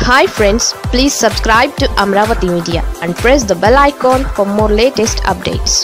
hi friends please subscribe to Amaravati media and press the bell icon for more latest updates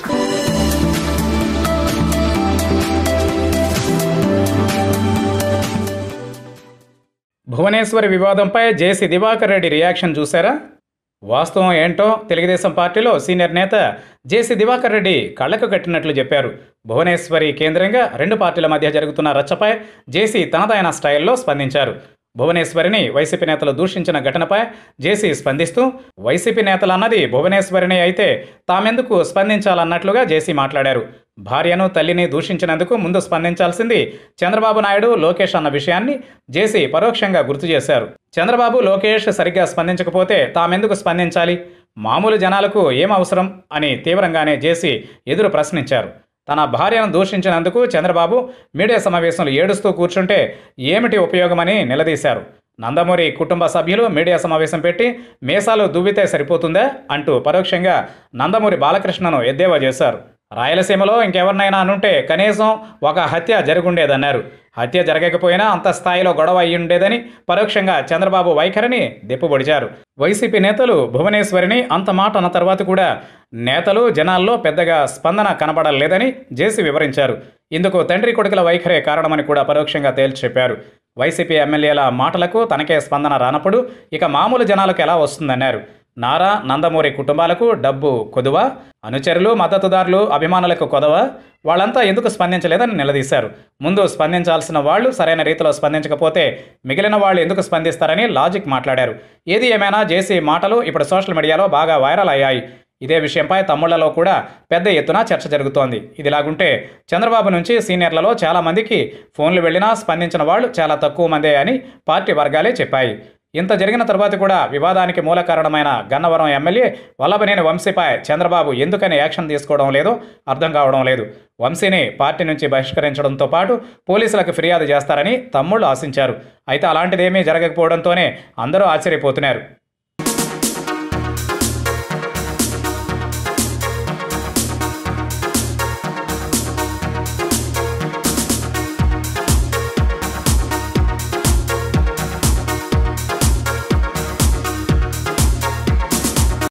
Bhuvaneshwari వివాదంపై JC Diwakar Reddy reaction చూశారా వాస్తవం ఏంటో తెలుగుదేశం పార్టీలో senior నేత జేసీ దివాకర్ రెడ్డి కళ్ళకు కట్టినట్లు చెప్పారు భువనేశ్వరి కేంద్రంగా రెండు పార్టీల మధ్య జరుగుతున్న రచ్చపై జేసీ తనదైన స్టైల్లో స్పందించారు భువనేశ్వరిని వైసీపీ నేతలు దూషించిన ఘటనపై జేసీ స్పందిస్తూ వైసీపీ నేతలు అన్నది భువనేశ్వరిని అయితే తామెందుకు స్పందించాలన్నట్లుగా జేసీ మాట్లాడారు భార్యను తల్లిని దూషించినందుకు ముందు స్పందించాల్సింది చంద్రబాబు నాయుడు లోకేష్ అన్న విషయాన్ని జేసీ పరోక్షంగా గుర్తు చేశారు చంద్రబాబు లోకేష్ సరిగ్గా స్పందించకపోతే తామెందుకు స్పందించాలి మామూలు జనాలకు ఏం అవసరం అని తీవ్రంగానే జేసీ ఎదురు ప్రశ్నించారు తన భార్యను దూషించినందుకు చంద్రబాబు మీడియా సమావేశంలో ఏడుస్తూ కూర్చుంటే ఏమిటి ఉపయోగమని నిలదీశారు నందమూరి కుటుంబ సభ్యులు మీడియా సమావేశం పెట్టి మీసాలు దువ్వితే సరిపోతుందా అంటూ పరోక్షంగా నందమూరి బాలకృష్ణను ఎద్దేవా చేశారు రాయలసీమలో ఇంకెవరినైనా అనుంటే కనీసం ఒక హత్య జరుగుండేదన్నారు హత్య జరగకపోయినా అంత స్థాయిలో గొడవ అయి ఉండేదని పరోక్షంగా చంద్రబాబు వైఖరిని దెప్పుబొడిచారు వైసీపీ నేతలు భువనేశ్వరిని అంత మాట అన్న తర్వాత కూడా నేతలు జనాల్లో పెద్దగా స్పందన కనబడలేదని జేసీ వివరించారు ఇందుకు తండ్రి కొడుకుల వైఖరే కారణమని కూడా పరోక్షంగా తేల్చి చెప్పారు వైసీపీ ఎమ్మెల్యేల మాటలకు తనకే స్పందన రానప్పుడు ఇక మామూలు జనాలకు ఎలా వస్తుందన్నారు నారా నందమూరి కుటుంబాలకు డబ్బు కొదువ అనుచరులు మద్దతుదారులు అభిమానులకు కొదవ వాళ్ళంతా ఎందుకు స్పందించలేదని నిలదీశారు ముందు స్పందించాల్సిన వాళ్ళు సరైన రీతిలో స్పందించకపోతే మిగిలిన వాళ్ళు ఎందుకు స్పందిస్తారని లాజిక్ మాట్లాడారు ఏది ఏమైనా జేసీ మాటలు ఇప్పుడు సోషల్ మీడియాలో బాగా వైరల్ అయ్యాయి ఇదే విషయంపై తమ్ముళ్లలో కూడా పెద్ద ఎత్తున చర్చ జరుగుతోంది ఇదిలాగుంటే చంద్రబాబు నుంచి సీనియర్లలో చాలా మందికి ఫోన్లు వెళ్ళినా స్పందించిన వాళ్ళు చాలా తక్కువ మందే అని పార్టీ వర్గాలే చెప్పాయి ఇంత జరిగిన తర్వాత కూడా వివాదానికి మూల కారణమైన గన్నవరం ఎమ్మెల్యే వల్లభనేని వంశీపై చంద్రబాబు ఎందుకని యాక్షన్ తీసుకోవడం లేదో అర్థం కావడం లేదు వంశీని పార్టీ నుంచి బహిష్కరించడంతో పాటు పోలీసులకు ఫిర్యాదు చేస్తారని తమ్ముళ్ళు ఆశించారు అయితే అలాంటిదేమీ జరగకపోవడంతోనే అందరూ ఆశ్చర్యపోతున్నారు